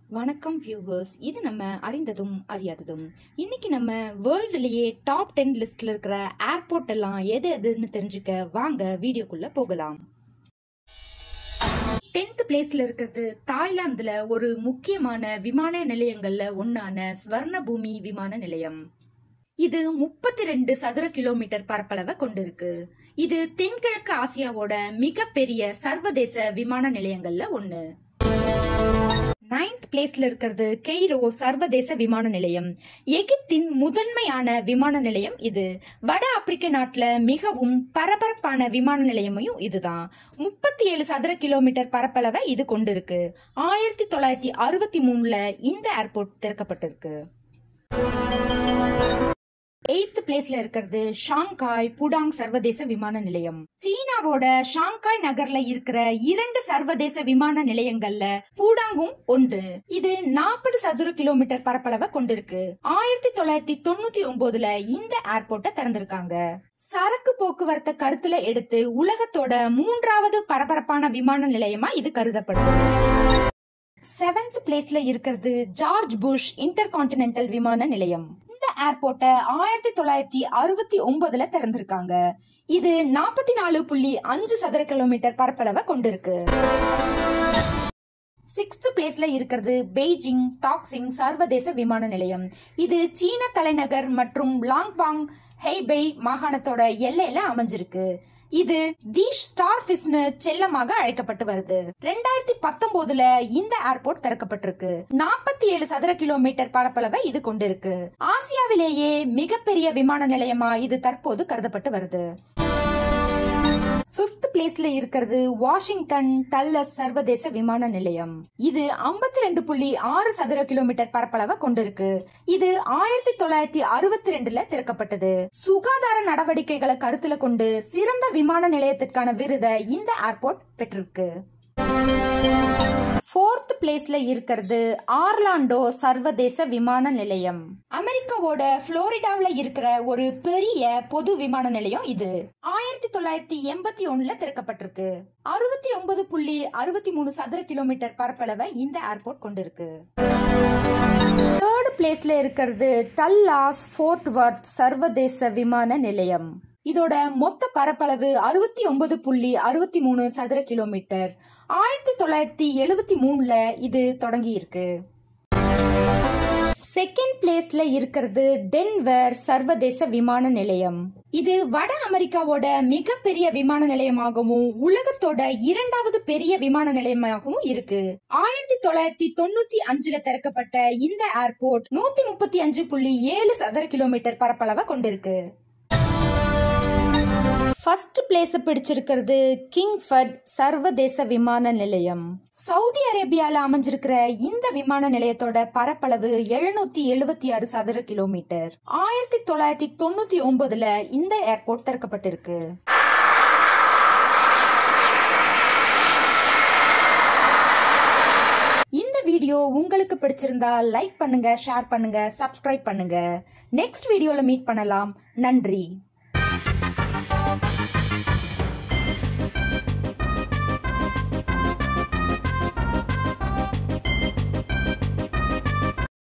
வணக்கம் வியூவர்ஸ் இது நம்ம அறிந்ததும் அறியாததும் இன்னைக்கு நம்ம வேர்ல்டுலயே டாப் டென் லிஸ்ட்ல இருக்கிற ஏர்போர்ட் எல்லாம் எது எதுன்னு தெரிஞ்சுக்க வாங்க வீடியோக்குள்ள போகலாம் டென்த் பிளேஸ்ல இருக்கிறது தாய்லாந்துல ஒரு முக்கியமான விமான நிலையங்கள்ல ஒன்னான ஸ்வர்ணபூமி விமான நிலையம் இது முப்பத்தி ரெண்டு சதுர கிலோமீட்டர் பரப்பளவை கொண்டிருக்கு இது தென்கிழக்கு ஆசியாவோட மிகப்பெரிய சர்வதேச விமான நிலையங்கள்ல ஒன்னு நைன்த் பிளேஸ்ல இருக்கிறது கெய்ரோ சர்வதேச விமான நிலையம் எகிப்தின் முதன்மையான விமான நிலையம் இது வட ஆப்பிரிக்க நாட்டுல மிகவும் பரபரப்பான விமான நிலையமும் இதுதான் முப்பத்தி ஏழு சதுர கிலோமீட்டர் பரப்பளவை இது கொண்டிருக்கு ஆயிரத்தி தொள்ளாயிரத்தி அறுபத்தி மூணுல இந்த ஏர்போர்ட் திறக்கப்பட்டிருக்கு எய்த் பிளேஸ்ல இருக்கிறது ஷாங்காய் புடாங் சர்வதேச விமான நிலையம் சீனாவோட ஷாங்காய் நகர்ல இருக்கிற இரண்டு சர்வதேச விமான நிலையங்கள்ல பூடாங்கும் ஒன்று இது நாற்பது சதுர கிலோமீட்டர் பரப்பளவை கொண்டிருக்கு ஆயிரத்தி தொள்ளாயிரத்தி தொண்ணூத்தி ஒன்பதுல இந்த ஏர்போர்ட்டை திறந்திருக்காங்க சரக்கு போக்குவரத்தை கருத்துல எடுத்து உலகத்தோட மூன்றாவது பரபரப்பான விமான நிலையமா இது கருதப்படுது செவன்த் பிளேஸ்ல இருக்கிறது ஜார்ஜ் புஷ் இன்டர் கான்டினென்டல் விமான நிலையம் இந்த ஏர்போர்ட்டை ஆயிரத்தி தொள்ளாயிரத்தி அறுபத்தி ஒன்பதுல திறந்திருக்காங்க இது நாற்பத்தி நாலு புள்ளி அஞ்சு சதுர கிலோமீட்டர் பரப்பளவை கொண்டிருக்கு சிக்ஸ்த் பிளேஸ்ல இருக்கிறது பெய்ஜிங் டாக்ஸிங் சர்வதேச விமான நிலையம் இது சீன தலைநகர் மற்றும் லாங்பாங் ஹெய்பெய் மாகாணத்தோட எல்லையில அமைஞ்சிருக்கு இது தி ஸ்டார் ஃபிஷ்னு செல்லமாக அழைக்கப்பட்டு வருது ரெண்டாயிரத்தி பத்தொன்பதுல இந்த ஏர்போர்ட் திறக்கப்பட்டிருக்கு நாற்பத்தி ஏழு சதுர கிலோமீட்டர் பரப்பளவை இது கொண்டிருக்கு ஆசியாவிலேயே மிகப்பெரிய விமான நிலையமா இது தற்போது கருதப்பட்டு வருது பிப்த் பிளேஸ்ல இருக்கிறது வாஷிங்டன் டல்லஸ் சர்வதேச விமான நிலையம் இது ஐம்பத்தி ரெண்டு புள்ளி ஆறு சதுர கிலோமீட்டர் பரப்பளவை கொண்டிருக்கு இது ஆயிரத்தி தொள்ளாயிரத்தி அறுபத்தி ரெண்டுல திறக்கப்பட்டது சுகாதார நடவடிக்கைகளை கருத்துல கொண்டு சிறந்த விமான நிலையத்திற்கான விருதை இந்த ஏர்போர்ட் பெற்றிருக்கு ஃபோர்த் பிளேஸ்ல இருக்கிறது ஆர்லாண்டோ சர்வதேச விமான நிலையம் அமெரிக்காவோட புளோரிடாவில் இருக்கிற ஒரு பெரிய பொது விமான நிலையம் இது ஆயிரத்தி தொள்ளாயிரத்தி எண்பத்தி ஒண்ணுல திறக்கப்பட்டிருக்கு அறுபத்தி ஒன்பது புள்ளி அறுபத்தி மூணு சதுர கிலோமீட்டர் பரப்பளவை இந்த ஏர்போர்ட் கொண்டிருக்கு தேர்ட் பிளேஸ்ல இருக்கிறது டல்லாஸ் ஃபோர்ட் வர்த் சர்வதேச விமான நிலையம் இதோட மொத்த பரப்பளவு அறுபத்தி ஒன்பது புள்ளி அறுபத்தி மூணு சதுர கிலோமீட்டர் ஆயிரத்தி தொள்ளாயிரத்தி எழுபத்தி மூணுல இது தொடங்கி இருக்கு செகண்ட் பிளேஸ்ல இருக்கிறது டென்வர் சர்வதேச விமான நிலையம் இது வட அமெரிக்காவோட மிகப்பெரிய விமான நிலையமாகவும் உலகத்தோட இரண்டாவது பெரிய விமான நிலையமாகவும் இருக்கு ஆயிரத்தி தொள்ளாயிரத்தி தொண்ணூத்தி அஞ்சுல திறக்கப்பட்ட இந்த ஏர்போர்ட் நூத்தி முப்பத்தி அஞ்சு புள்ளி ஏழு சதுர கிலோமீட்டர் பரப்பளவை கொண்டிருக்கு ஃபர்ஸ்ட் பிளேஸ் பிடிச்சிருக்கிறது கிங் ஃபட் சர்வதேச விமான நிலையம் சவுதி அரேபியால அமைஞ்சிருக்கிற இந்த விமான நிலையத்தோட பரப்பளவு எழுநூத்தி எழுபத்தி ஆறு சதுர கிலோமீட்டர் ஆயிரத்தி தொள்ளாயிரத்தி தொண்ணூத்தி ஒன்பதுல இந்த ஏர்போர்ட் திறக்கப்பட்டிருக்கு இந்த வீடியோ உங்களுக்கு பிடிச்சிருந்தா லைக் பண்ணுங்க ஷேர் பண்ணுங்க சப்ஸ்கிரைப் பண்ணுங்க நெக்ஸ்ட் வீடியோல மீட் பண்ணலாம் நன்றி